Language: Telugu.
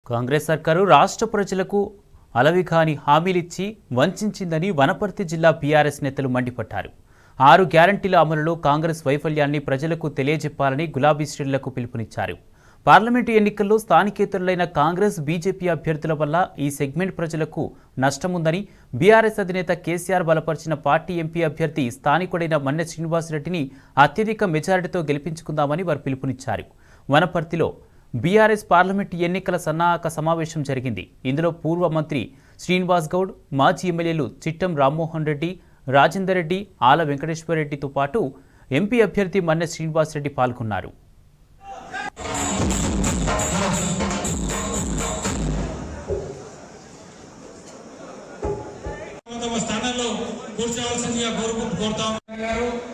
కాంగ్రెస్ సర్కారు రాష్ట్ర ప్రజలకు అలవికాని హామీలిచ్చి వంచిందని వనపర్తి జిల్లా బీఆర్ఎస్ నేతలు మండిపడ్డారు ఆరు గ్యారంటీల అమలులో కాంగ్రెస్ వైఫల్యాన్ని ప్రజలకు తెలియజెప్పాలని గులాబీ శ్రేణులకు పిలుపునిచ్చారు పార్లమెంటు ఎన్నికల్లో స్థానికేతరులైన కాంగ్రెస్ బీజేపీ అభ్యర్థుల వల్ల ఈ సెగ్మెంట్ ప్రజలకు నష్టముందని బీఆర్ఎస్ అధినేత కేసీఆర్ బలపరిచిన పార్టీ ఎంపీ అభ్యర్థి స్థానికుడైన మన్నె శ్రీనివాసరెడ్డిని అత్యధిక మెజారిటీతో గెలిపించుకుందామని వారు పిలుపునిచ్చారు వనపర్తిలో బీఆర్ఎస్ పార్లమెంటు ఎన్నికల సన్నాహక సమావేశం జరిగింది ఇందులో పూర్వ మంత్రి శ్రీనివాస్ గౌడ్ మాజీ ఎమ్మెల్యేలు చిట్టం రామ్మోహన్ రెడ్డి రాజేందర్ రెడ్డి ఆల వెంకటేశ్వర రెడ్డితో పాటు ఎంపీ అభ్యర్థి మన్నె శ్రీనివాస్ రెడ్డి పాల్గొన్నారు